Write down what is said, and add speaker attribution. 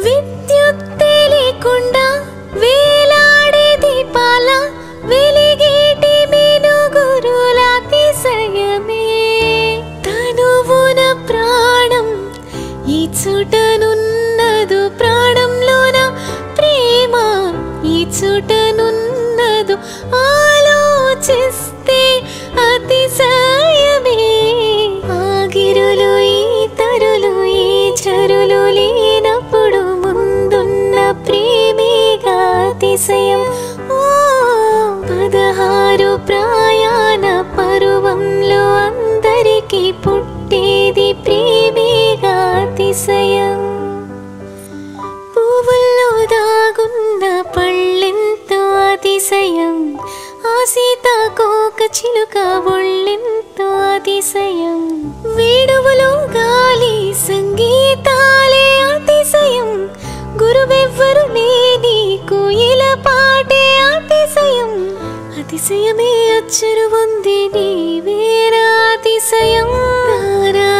Speaker 1: విద్యుత్తే లేకుండా వేలాడే దీపాల వెలిగేటి మెనుగురుల అతిశయమే తనువున ప్రాణం ఈ చుటనున్నదు ప్రాణంలోన ప్రేమ ఈ చుటనున్నదు ఆలోచిస్తే అతిశయమే ఆగిరులు ఈ తరులు ఈ చరులు లేనప్పుడు ముందున్న ప్రేమేగా అతిశయం ఓ పదహారు ప్రయాణ పరువంలో అందరికీ పుట్టేది ప్రేమేగా అతిశయం పువ్వుల్లో దాగున్న పళ్ళెంతో అతిశయం ఆ సీతాకోక చిలుక ఒళ్ళెంతో అతిశయం వేడువలో గాలి సంగీతాలే అతిశయం గురువెవ్వరు లేని కోయిల పాటే అతిశయం అతిశయమే అచ్చరు ఉంది నీవేరా అతిశయం నారా